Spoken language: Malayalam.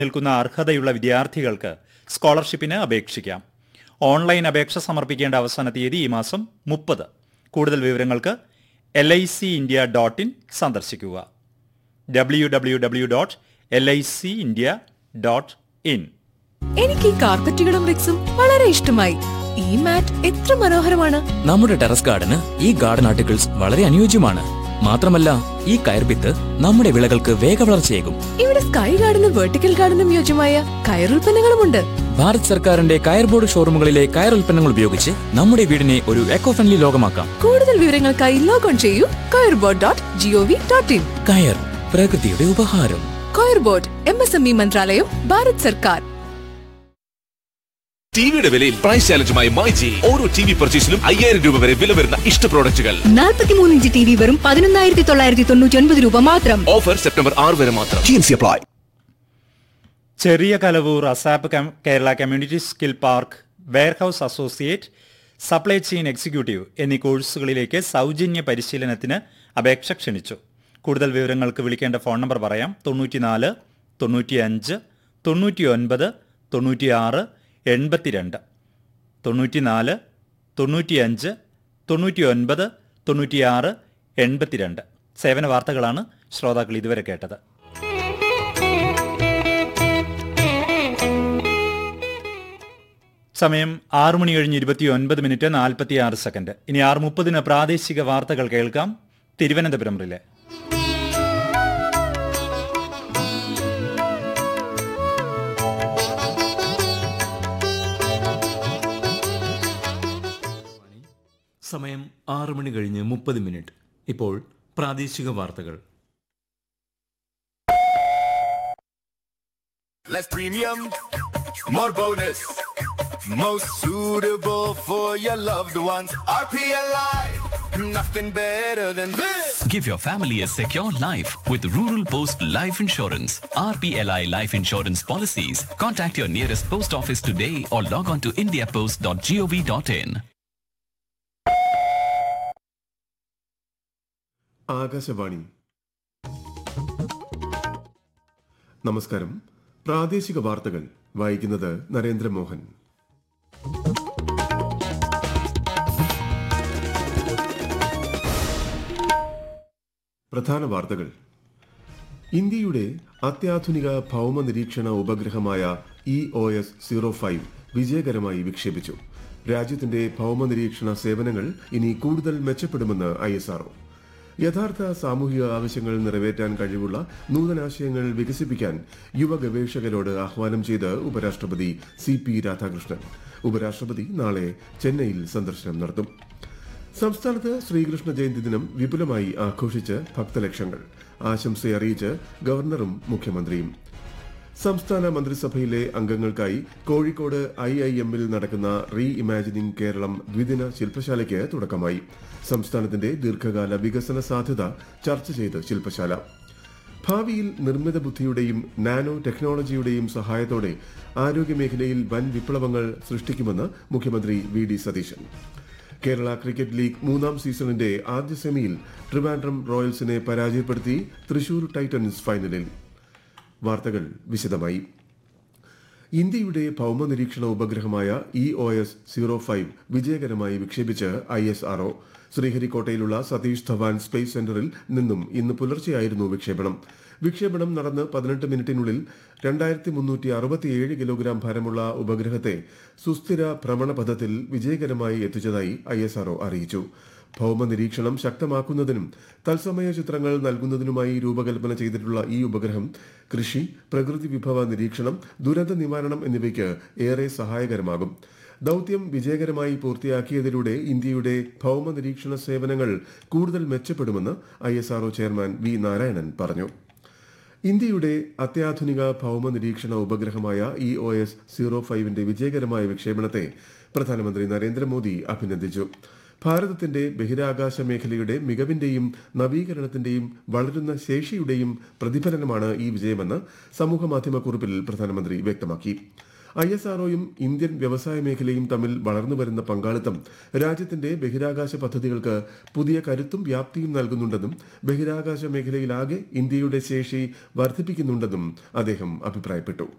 നിൽക്കുന്ന അർഹതയുള്ള വിദ്യാർത്ഥികൾക്ക് സ്കോളർഷിപ്പിന് അപേക്ഷിക്കാം ഓൺലൈൻ അപേക്ഷ സമർപ്പിക്കേണ്ട അവസാന തീയതി ഈ മാസം മുപ്പത് കൂടുതൽ വിവരങ്ങൾക്ക് L I C India dot in സന്ദർശിക്കുക W W W dot L I C India dot in എനിക്ക് ഈ കാർപ്പറ്റുകളും റിക്സും വളരെ ഇഷ്ടമായി ഈ മാറ്റ് എത്ര മനോഹരമാണ് നമ്മുടെ ടെറസ് ഗാർഡന് ഈ ഗാർഡൻ ആർട്ടിക്കിൾസ് വളരെ അനുയോജ്യമാണ് മാത്രമല്ല ഈ കയർഭിത്ത് നമ്മുടെ വിളകൾക്ക് വേഗവളർച്ചയേകും ഇവിടെ സ്കൈ ഗാർഡനും വെർട്ടിക്കൽ ഗാർഡനും യോജ്യമായ കയറുൽപ്പന്നങ്ങളുമുണ്ട് ഭാരത് സർക്കാരിന്റെ കയർ ബോർഡ് ഷോറൂമുകളിലെ കയർ ഉൽപ്പന്നങ്ങൾ ഉപയോഗിച്ച് നമ്മുടെ വീടിനെ ഒരു എക്കോ ഫ്രണ്ട്ലി ലോകമാക്കാം കൂടുതൽ വിവരങ്ങൾക്കായി ലോഗോൺ ചെയ്യൂ coir board dot gov dot in കയർ പ്രകൃതിയുടെ ഉപഹാരം coir board M S M E മന്ത്രാലയം ഭാരത് സർക്കാർ ടിവിയുടെ വിലയിൽ പ്രൈസ് ചാലഞ്ചുമായി മൈജി ഓരോ ടി വി പർച്ചേസിലും അയ്യായിരം രൂപ വരെ വില വരുന്ന ഇഷ്ട പ്രോഡക്റ്റുകൾ നാൽപ്പത്തിമൂന്ന് ഇഞ്ച് ടി വി വെറും പതിനൊന്നായിരത്തി തൊള്ളായിരത്തി തൊണ്ണൂറ്റി ഒൻപത് രൂപ മാത്രം ഓഫർ സെപ്റ്റംബർ ആറ് വരെ മാത്രം ടി അപ്ലൈ ചെറിയ Kalavoor ASAP cum- Kerala community skill park warehouse associate supply chain executive എന്നീ കോഴ്സുകളിലേക്ക് സൗജന്യ പരിശീലനത്തിന് അപേക്ഷ ക്ഷണിച്ചു കൂടുതൽ വിവരങ്ങൾക്ക് വിളിക്കേണ്ട ഫോൺ നമ്പർ പറയാം തൊണ്ണൂറ്റിനാല് തൊണ്ണൂറ്റിയഞ്ച് തൊണ്ണൂറ്റി ഒൻപത് തൊണ്ണൂറ്റിയാറ് എൺപത്തിരണ്ട് തൊണ്ണൂറ്റിനാല് തൊണ്ണൂറ്റിയഞ്ച് തൊണ്ണൂറ്റി ഒൻപത് തൊണ്ണൂറ്റിയാറ് എൺപത്തിരണ്ട് സേവന വാർത്തകളാണ് ശ്രോതാക്കൾ ഇതുവരെ കേട്ടത് സമയം ആറ് മണി കഴിഞ്ഞ് ഇരുപത്തി ഒൻപത് മിനിറ്റ് നാൽപ്പത്തി ആറ് സെക്കൻഡ് ഇനി ആറ് മുപ്പതിന് പ്രാദേശിക വാർത്തകൾ കേൾക്കാം തിരുവനന്തപുരം റിലെ സമയം ആറ് മണി കഴിഞ്ഞ് മുപ്പത് മിനിറ്റ് ഇപ്പോൾ പ്രാദേശിക വാർത്തകൾ Less premium, more bonus. Most suitable for your loved ones. RPLI, nothing better than this. Give your family a secure life with Rural Post Life Insurance. RPLI Life Insurance Policies. Contact your nearest post office today or log on to indiapost.gov.in. Akashvani നമസ്കാരം പ്രാദേശിക വാർത്തകൾ വായിക്കുന്നത് നരേന്ദ്രമോഹൻ പ്രധാന വാർത്തകൾ ഇന്ത്യയുടെ അത്യാധുനിക ഭൗമ നിരീക്ഷണ ഉപഗ്രഹമായ E O S zero five വിജയകരമായി വിക്ഷേപിച്ചു രാജ്യത്തിന്റെ ഭൗമ നിരീക്ഷണ സേവനങ്ങൾ ഇനി കൂടുതൽ മെച്ചപ്പെടുമെന്ന് ഐ എസ് ആർഒ യഥാർത്ഥ സാമൂഹിക ആവശ്യങ്ങൾ നിറവേറ്റാൻ കഴിവുള്ള നൂതനാശയങ്ങൾ വികസിപ്പിക്കാൻ യുവ ഗവേഷകരോട് ആഹ്വാനം ചെയ്ത് ഉപരാഷ്ട്രപതി സി പി രാധാകൃഷ്ണൻ ഉപരാഷ്ട്രപതി നാളെ ചെന്നൈയിൽ സന്ദർശനം നടത്തും സംസ്ഥാനത്ത് ശ്രീകൃഷ്ണ ജയന്തി ദിനം വിപുലമായി ആഘോഷിച്ച് ഭക്തലക്ഷങ്ങൾ ആശംസയറിയിച്ച് ഗവർണറും മുഖ്യമന്ത്രിയും സംസ്ഥാന മന്ത്രിസഭയിലെ അംഗങ്ങൾക്കായി കോഴിക്കോട് ഐ ഐ എമ്മിൽ നടക്കുന്ന റീ ഇമാജിനിംഗ് കേരളം ദ്വിദിന ശില്പശാലയ്ക്ക് തുടക്കമായി സംസ്ഥാനത്തിന്റെ ദീർഘകാല വികസന സാധ്യത ചർച്ച ചെയ്ത് ശില്പശാല ഭാവിയിൽ നിർമ്മിത ബുദ്ധിയുടെയും നാനോ ടെക്നോളജിയുടെയും സഹായത്തോടെ ആരോഗ്യമേഖലയിൽ വൻ വിപ്ലവങ്ങൾ സൃഷ്ടിക്കുമെന്ന് മുഖ്യമന്ത്രി V D Satheesan Kerala cricket league മൂന്നാം സീസണിന്റെ ആദ്യ സെമിയിൽ ട്രിവാൻഡ്രം റോയൽസിനെ പരാജയപ്പെടുത്തി തൃശൂർ ടൈറ്റൻസ് ഫൈനലിൽ വാർത്തകൾ വിശദമായി ഇന്ത്യയുടെ ഭൗമ നിരീക്ഷണ ഉപഗ്രഹമായ E O S zero five വിജയകരമായി വിക്ഷേപിച്ച് ഐ എസ് ആർഒ ശ്രീഹരിക്കോട്ടയിലുള്ള സതീഷ് ധവാൻ സ്പേസ് സെന്ററിൽ നിന്നും ഇന്ന് പുലർച്ചെയായിരുന്നു വിക്ഷേപണം വിക്ഷേപണം നടന്ന് പതിനെട്ട് മിനിറ്റിനുള്ളിൽ രണ്ടായിരത്തി മുന്നൂറ്റി അറുപത്തിയേഴ് കിലോഗ്രാം ഭാരമുള്ള ഉപഗ്രഹത്തെ സുസ്ഥിര ഭ്രമണപഥത്തിൽ വിജയകരമായി എത്തിച്ചതായി ഐ എസ് ആർഒ അറിയിച്ചു ഭൗമ നിരീക്ഷണം ശക്തമാക്കുന്നതിനും തത്സമയ ചിത്രങ്ങൾ നൽകുന്നതിനുമായി രൂപകൽപ്പന ചെയ്തിട്ടുള്ള ഈ ഉപഗ്രഹം കൃഷി പ്രകൃതി വിഭവ നിരീക്ഷണം ദുരന്ത നിവാരണം എന്നിവയ്ക്ക് ഏറെ സഹായകരമാകും ദൌത്യം വിജയകരമായി പൂർത്തിയാക്കിയതിലൂടെ ഇന്ത്യയുടെ ഭൗമ നിരീക്ഷണ സേവനങ്ങൾ കൂടുതൽ മെച്ചപ്പെടുമെന്ന് I S R O chairman V Narayanan പറഞ്ഞു ഇന്ത്യയുടെ അത്യാധുനിക ഭൗമ നിരീക്ഷണ ഉപഗ്രഹമായ ഇ ഒ എസ് സീറോ ഫൈവിന്റെ വിജയകരമായ വിക്ഷേപണത്തെ പ്രധാനമന്ത്രി നരേന്ദ്രമോദി അഭിനന്ദിച്ചു ഭാരതത്തിന്റെ ബഹിരാകാശ മേഖലയുടെ മികവിന്റെയും നവീകരണത്തിന്റെയും വളരുന്ന ശേഷിയുടെയും പ്രതിഫലനമാണ് ഈ വിജയമെന്ന് സമൂഹമാധ്യമ കുറിപ്പിൽ പ്രധാനമന്ത്രി വ്യക്തമാക്കി ഐ എസ് ആർഒയും ഇന്ത്യൻ വ്യവസായ മേഖലയും തമ്മിൽ വളർന്നുവരുന്ന പങ്കാളിത്തം രാജ്യത്തിന്റെ ബഹിരാകാശ പദ്ധതികൾക്ക് പുതിയ കരുത്തും വ്യാപ്തിയും നൽകുന്നുണ്ടെന്നും ബഹിരാകാശ മേഖലയിലാകെ ഇന്ത്യയുടെ ശേഷി വർദ്ധിപ്പിക്കുന്നുണ്ടെന്നും അദ്ദേഹം അഭിപ്രായപ്പെട്ടു